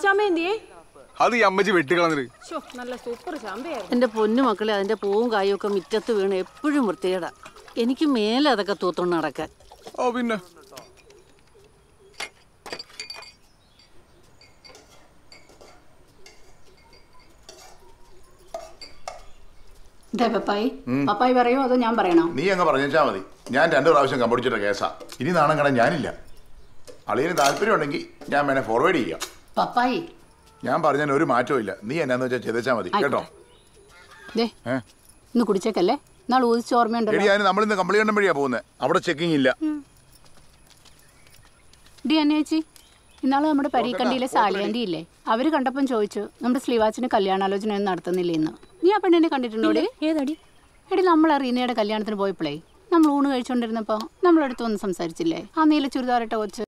ചാമ്പ എന്തിയേ അത് ഈ അമ്മച്ചി വെട്ടിക്കളഞ്ഞിട്ട് ശോ, നല്ല സൂപ്പർ ചാമ്പയായിരുന്നു എൻ്റെ പൊന്നു മക്കളെ അതിൻ്റെ പൂവും കായും ഒക്കെ മുറ്റത്ത് വീണ് എപ്പോഴും വൃത്തികേടാ എനിക്ക് മേലെ അതൊക്കെ തൂത്തോണ്ട് നടക്കാൻ ഓ പിന്നെ ഇതേ പപ്പായി പപ്പായി പറയോ അതോ ഞാൻ പറയണോ നീ അങ്ങ് പറഞ്ഞാൽ മതി ഞാൻ രണ്ട് പ്രാവശ്യം കമ്പടിച്ചിട്ട കേസാ ഇനി നാണം കട ഞാനില്ല അളിയന് താല്പര്യം ഉണ്ടെങ്കിൽ ഞാൻ വേണേ ഫോർവേഡ് ചെയ്യാം പപ്പായി ഞാൻ പറഞ്ഞതിന് ഒരു മാറ്റവും ഇല്ല നീ എന്നാന്ന് വെച്ചാൽ ചെയ്തേച്ചാൽ മതി കേട്ടോ ദേ ഏ ഇന്ന് കുടിച്ചേക്കല്ലേ നാളെ ഊതിച്ച എടി ഓർമ്മയുണ്ടല്ലോ ഞാൻ നമ്മളിന്ന് കമ്പിളി കണ്ടം വഴിയാ പോകുന്നത് അവിടെ ചെക്കിംഗ് ഇല്ല ഡി അന്നേച്ചി ഇന്നാള് നമ്മുടെ പരീക്കണ്ടിയിലെ സാലിയാൻറ്റി ഇല്ലേ അവര് കണ്ടപ്പം ചോദിച്ചു നമ്മുടെ സ്ലീവാച്ചിന് കല്യാണാലോചന ഒന്നും നടത്തുന്നില്ല ഇന്ന് നീ ആ പെണ്ണിനെ കണ്ടിട്ടുണ്ടോടി ഏതടി എടി നമ്മൾ റീനയുടെ കല്യാണത്തിന് പോയപ്പോഴേ നമ്മൾ ഊണ് കഴിച്ചുകൊണ്ടിരുന്നപ്പോൾ നമ്മളടുത്ത് വന്ന് സംസാരിച്ചില്ലേ ആ നീല ചുരിദാറിട്ട കൊച്ച്